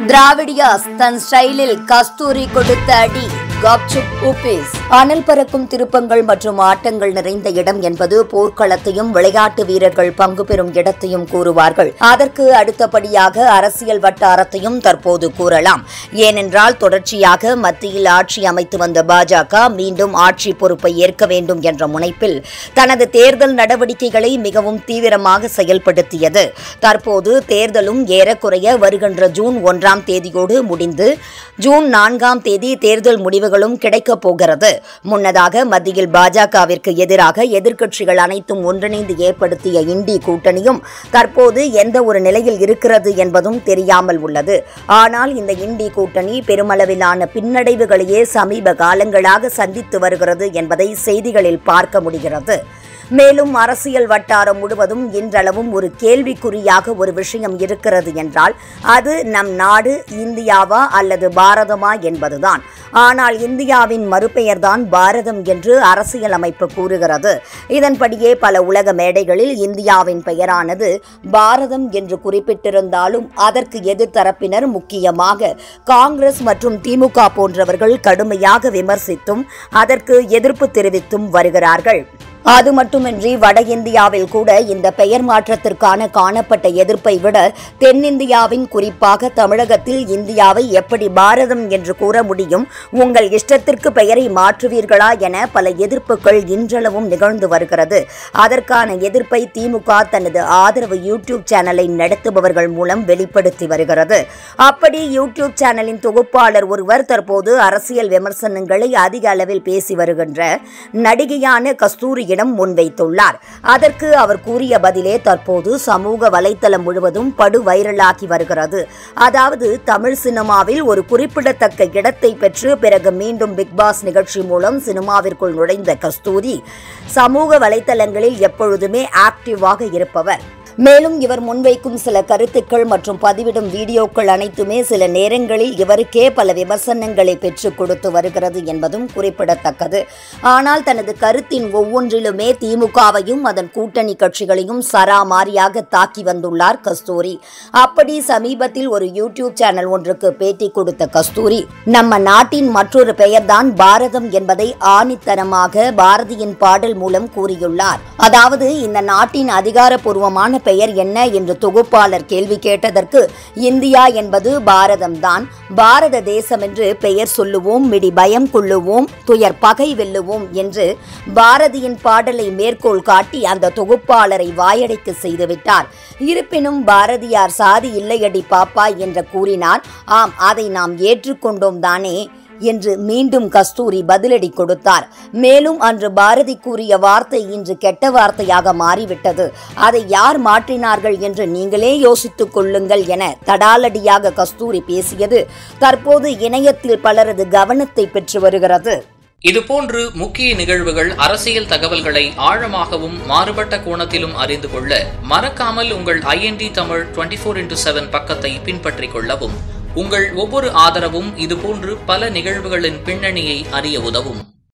திராவிடியாஸ் தன் ஸ்டைலில் கஸ்தூரி கொடுத்த அடி காப்சுப் உபேஸ் அனல் பறக்கும் திருப்பங்கள் மற்றும் ஆட்டங்கள் நிறைந்த இடம் என்பது போர்க்களத்தையும் விளையாட்டு வீரர்கள் பங்கு பெறும் இடத்தையும் கூறுவார்கள் அதற்கு அடுத்தபடியாக அரசியல் வட்டாரத்தையும் தற்போது கூறலாம் ஏனென்றால் தொடர்ச்சியாக மத்தியில் ஆட்சி அமைத்து வந்த பாஜக மீண்டும் ஆட்சி பொறுப்பை ஏற்க வேண்டும் என்ற முனைப்பில் தனது தேர்தல் நடவடிக்கைகளை மிகவும் தீவிரமாக செயல்படுத்தியது தற்போது தேர்தலும் ஏறக்குறைய வருகின்ற ஜூன் ஒன்றாம் தேதியோடு முடிந்து ஜூன் நான்காம் தேதி தேர்தல் முடிவுகளும் கிடைக்கப் போகிறது முன்னதாக மத்தியில் பாஜகவிற்கு எதிராக எதிர்க்கட்சிகள் அனைத்தும் ஒன்றிணைந்து ஏற்படுத்திய இண்டி கூட்டணியும் தற்போது எந்த ஒரு நிலையில் இருக்கிறது என்பதும் தெரியாமல் உள்ளது ஆனால் இந்த இண்டி கூட்டணி பெருமளவிலான பின்னடைவுகளையே சமீப காலங்களாக சந்தித்து வருகிறது என்பதை செய்திகளில் பார்க்க முடிகிறது மேலும் அரசியல் வட்டாரம் முழுவதும் இன்றளவும் ஒரு கேள்விக்குறியாக ஒரு விஷயம் இருக்கிறது என்றால் அது நம் நாடு இந்தியாவா அல்லது பாரதமா என்பதுதான் ஆனால் இந்தியாவின் மறுபெயர்தான் பாரதம் என்று அரசியல் அமைப்பு கூறுகிறது இதன்படியே பல உலக மேடைகளில் இந்தியாவின் பெயரானது பாரதம் என்று குறிப்பிட்டிருந்தாலும் அதற்கு எதிர்த்தரப்பினர் முக்கியமாக காங்கிரஸ் மற்றும் திமுக போன்றவர்கள் கடுமையாக விமர்சித்தும் அதற்கு எதிர்ப்பு தெரிவித்தும் வருகிறார்கள் அது மட்டுமின்றி வட இந்தியாவில் கூட இந்த பெயர் மாற்றத்திற்கான காணப்பட்ட எதிர்ப்பை விட தென்னிந்தியாவின் குறிப்பாக தமிழகத்தில் இந்தியாவை எப்படி பாரதம் என்று கூற முடியும் உங்கள் இஷ்டத்திற்கு பெயரை மாற்றுவீர்களா என பல எதிர்ப்புகள் இன்றளவும் நிகழ்ந்து வருகிறது அதற்கான எதிர்ப்பை திமுக தனது ஆதரவு யூடியூப் சேனலை நடத்துபவர்கள் மூலம் வெளிப்படுத்தி வருகிறது அப்படி யூடியூப் சேனலின் தொகுப்பாளர் ஒருவர் தற்போது அரசியல் விமர்சனங்களை அதிக அளவில் பேசி வருகின்ற நடிகையான கஸ்தூரியிடம் முன்வைத்துள்ளார் அதற்கு அவர் கூறிய பதிலே தற்போது சமூக வலைத்தளம் முழுவதும் படு வைரலாகி வருகிறது அதாவது தமிழ் சினிமாவில் ஒரு குறிப்பிடத்தக்க இடத்தை பெற்று பிறகு மீண்டும் பிக் பாஸ் நிகழ்ச்சி மூலம் சினிமாவிற்குள் நுழைந்த கஸ்தூரி சமூக வலைத்தளங்களில் எப்பொழுதுமே ஆக்டிவாக இருப்பவர் மேலும் இவர் முன்வைக்கும் சில கருத்துக்கள் மற்றும் பதிவிடும் வீடியோக்கள் அனைத்துமே சில நேரங்களில் இவருக்கே பல விமர்சனங்களை பெற்றுக் கொடுத்து வருகிறது என்பதும் குறிப்பிடத்தக்கது ஆனால் தனது கருத்தின் ஒவ்வொன்றிலுமே திமுகவையும் அதன் கூட்டணி கட்சிகளையும் சராமாரியாக தாக்கி வந்துள்ளார் கஸ்தூரி அப்படி சமீபத்தில் ஒரு யூடியூப் சேனல் ஒன்றுக்கு பேட்டி கொடுத்த கஸ்தூரி நம்ம நாட்டின் மற்றொரு பெயர்தான் பாரதம் என்பதை ஆணித்தனமாக பாரதியின் பாடல் மூலம் கூறியுள்ளார் அதாவது இந்த நாட்டின் அதிகாரப்பூர்வமான பெயர் என்ன என்று தொகுப்பாளர் கேள்வி கேட்டதற்கு இந்தியா என்பது பாரதம்தான் பாரத தேசம் என்று பெயர் சொல்லுவோம் மிடி பயம் கொள்ளுவோம் துயர் பகை வெல்லுவோம் என்று பாரதியின் பாடலை மேற்கோள் காட்டி அந்த தொகுப்பாளரை வாயடைக்க செய்துவிட்டார் இருப்பினும் பாரதியார் சாதி இல்லையடி பாப்பா என்று கூறினார் ஆம் அதை நாம் ஏற்றுக்கொண்டோம் தானே என்று மீண்டும் கஸ்தூரி பதிலடி கொடுத்தார் மேலும் அன்று பாரதி கூறிய வார்த்தை இன்று கெட்ட வார்த்தையாக மாறிவிட்டது அதை யார் மாற்றினார்கள் என்று நீங்களே யோசித்துக் கொள்ளுங்கள் என தடாலடியாக கஸ்தூரி பேசியது தற்போது இணையத்தில் பலரது கவனத்தை பெற்று வருகிறது இதுபோன்று முக்கிய நிகழ்வுகள் அரசியல் தகவல்களை ஆழமாகவும் மாறுபட்ட கோணத்திலும் அறிந்து கொள்ள மறக்காமல் உங்கள் IND Tamil twenty four into seven பக்கத்தை பின்பற்றிக் கொள்ளவும் உங்கள் ஒவ்வொரு ஆதரவும் இதுபோன்று பல நிகழ்வுகளின் பின்னணியை அறிய உதவும்